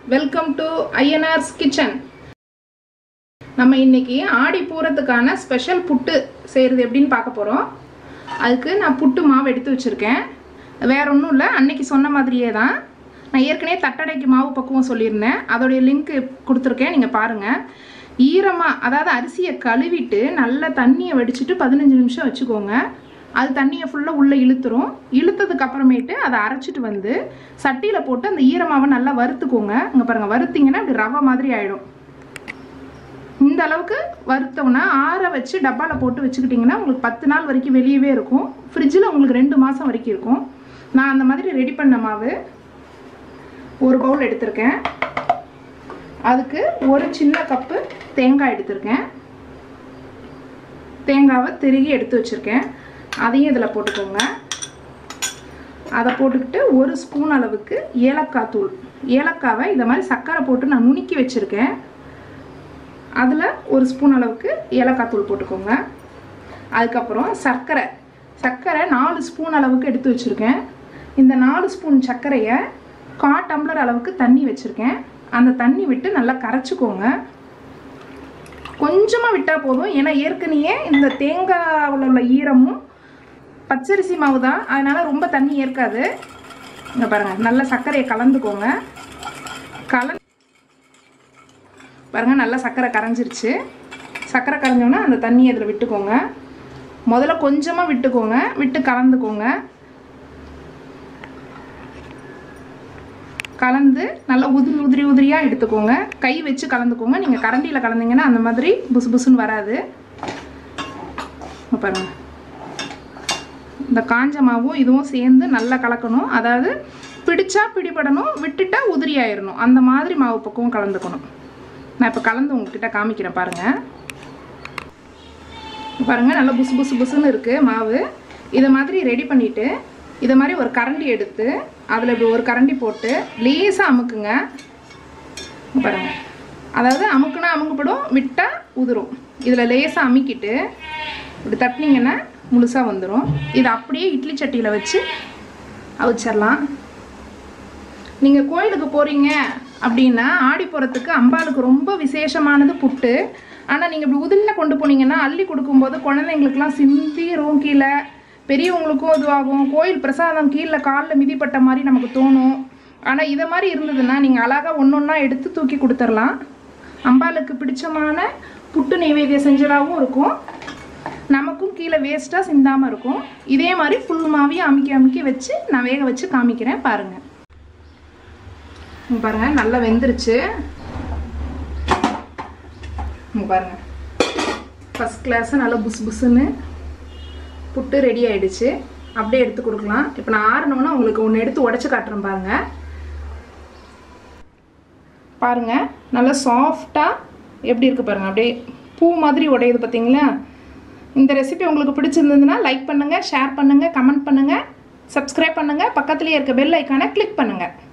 welcome to ஐஎன்ஆர்ஸ் kitchen நம்ம இன்னைக்கு ஆடி பூரத்துக்கான ஸ்பெஷல் புட்டு செய்கிறது எப்படின்னு பார்க்க போகிறோம் அதுக்கு நான் புட்டு மாவு எடுத்து வச்சுருக்கேன் வேற ஒன்றும் இல்லை அன்னைக்கு சொன்ன மாதிரியே தான் நான் ஏற்கனவே தட்டடைக்கு மாவு பக்குவம் சொல்லியிருந்தேன் அதோடைய லிங்க் கொடுத்துருக்கேன் நீங்கள் பாருங்கள் ஈரமாக அதாவது அரிசியை கழுவிட்டு நல்லா தண்ணியை வடிச்சிட்டு பதினஞ்சு நிமிஷம் வச்சுக்கோங்க அது தண்ணியை ஃபுல்லாக உள்ளே இழுத்துரும் இழுத்ததுக்கு அப்புறமேட்டு அதை அரைச்சிட்டு வந்து சட்டியில் போட்டு அந்த ஈரமாவை நல்லா வறுத்துக்கோங்க இங்கே பாருங்கள் வறுத்தீங்கன்னா இப்படி ரவை மாதிரி ஆகிடும் இந்த அளவுக்கு வறுத்தோம்னா ஆற வச்சு டப்பாவில் போட்டு வச்சுக்கிட்டிங்கன்னா உங்களுக்கு பத்து நாள் வரைக்கும் வெளியவே இருக்கும் ஃப்ரிட்ஜில் உங்களுக்கு ரெண்டு மாதம் வரைக்கும் இருக்கும் நான் அந்த மாதிரி ரெடி பண்ண மாவு ஒரு பவுல் எடுத்திருக்கேன் அதுக்கு ஒரு சின்ன கப்பு தேங்காய் எடுத்திருக்கேன் தேங்காவை திருகி எடுத்து வச்சுருக்கேன் அதையும் இதில் போட்டுக்கோங்க அதை போட்டுக்கிட்டு ஒரு ஸ்பூன் அளவுக்கு ஏலக்காய் தூள் ஏலக்காவை இந்த மாதிரி சர்க்கரை போட்டு நான் நுணுக்கி வச்சுருக்கேன் அதில் ஒரு ஸ்பூன் அளவுக்கு ஏலக்காய் தூள் போட்டுக்கோங்க அதுக்கப்புறம் சர்க்கரை சர்க்கரை நாலு ஸ்பூன் அளவுக்கு எடுத்து வச்சுருக்கேன் இந்த நாலு ஸ்பூன் சர்க்கரையை கா டம்ளர் அளவுக்கு தண்ணி வச்சுருக்கேன் அந்த தண்ணி விட்டு நல்லா கரைச்சிக்கோங்க கொஞ்சமாக விட்டால் போதும் ஏன்னா ஏற்கனவே இந்த தேங்காவில் உள்ள ஈரமும் பச்சரிசி மாவு தான் அதனால் ரொம்ப தண்ணி ஏற்காது இங்கே பாருங்கள் நல்லா சர்க்கரையை கலந்துக்கோங்க கலந்து பாருங்கள் நல்லா சர்க்கரை கரைஞ்சிருச்சு சர்க்கரை கரைஞ்சோன்னா அந்த தண்ணியை அதில் விட்டுக்கோங்க முதல்ல கொஞ்சமாக விட்டுக்கோங்க விட்டு கலந்துக்கோங்க கலந்து நல்லா உதிரி உதிரி உதிரியாக எடுத்துக்கோங்க கை வச்சு கலந்துக்கோங்க நீங்கள் கரண்டியில் கலந்தீங்கன்னா அந்த மாதிரி புசு புசுன்னு வராது பாருங்கள் இந்த காஞ்ச மாவும் இதுவும் சேர்ந்து நல்லா கலக்கணும் அதாவது பிடிச்சா பிடிபடணும் விட்டுட்டா உதிரி ஆயிடணும் அந்த மாதிரி மாவு பக்குவம் கலந்துக்கணும் நான் இப்போ கலந்து உங்ககிட்ட காமிக்கிறேன் பாருங்கள் பாருங்கள் நல்லா புசு புசு புசுன்னு இருக்குது மாவு இதை மாதிரி ரெடி பண்ணிவிட்டு இதை மாதிரி ஒரு கரண்டி எடுத்து அதில் இப்படி ஒரு கரண்டி போட்டு லேசாக அமுக்குங்க பாருங்க அதாவது அமுக்குனா அமுக்குப்படும் விட்டால் உதிரும் இதில் லேசாக அமுக்கிட்டு இப்படி தட்டினீங்கன்னா முழுசாக வந்துடும் இதை அப்படியே இட்லி சட்டியில் வச்சு அவிச்சிடலாம் நீங்கள் கோயிலுக்கு போகிறீங்க அப்படின்னா ஆடி போகிறதுக்கு அம்பாளுக்கு ரொம்ப விசேஷமானது புட்டு ஆனால் நீங்கள் இப்படி உதிரில் கொண்டு போனீங்கன்னா அள்ளி கொடுக்கும்போது குழந்தைங்களுக்குலாம் சிந்திரும் கீழே பெரியவங்களுக்கும் இதுவாகும் கோயில் பிரசாதம் கீழே காலில் மிதிப்பட்ட மாதிரி நமக்கு தோணும் ஆனால் இதை மாதிரி இருந்ததுன்னா நீங்கள் அழகாக ஒன்று ஒன்றா எடுத்து தூக்கி கொடுத்துடலாம் அம்பாளுக்கு பிடிச்சமான புட்டு நைவேத்தியம் செஞ்சதாகவும் இருக்கும் நமக்கும் கீழே வேஸ்ட்டாக சிந்தாமல் இருக்கும் இதே மாதிரி ஃபுல் மாவையும் அமுக்கி அமுக்கி வச்சு நான் வேக வச்சு காமிக்கிறேன் பாருங்கள் பாருங்கள் நல்லா வெந்துருச்சு பாருங்கள் ஃபஸ்ட் கிளாஸு நல்லா புஸ் புஸ்ஸுன்னு புட்டு ரெடி ஆயிடுச்சு அப்படியே எடுத்து கொடுக்கலாம் இப்போ நான் ஆறணும்னா உங்களுக்கு ஒன்று எடுத்து உடச்சி காட்டுறேன் பாருங்கள் பாருங்கள் நல்லா சாஃப்டாக எப்படி இருக்குது பாருங்கள் அப்படியே பூ மாதிரி உடையுது பார்த்தீங்களா இந்த ரெசிபி உங்களுக்கு பிடிச்சிருந்ததுன்னா லைக் பண்ணுங்கள் ஷேர் பண்ணுங்கள் கமெண்ட் பண்ணுங்கள் சப்ஸ்கிரைப் பண்ணுங்கள் பக்கத்துலேயே இருக்க பெல் ஐக்கானை கிளிக் பண்ணுங்கள்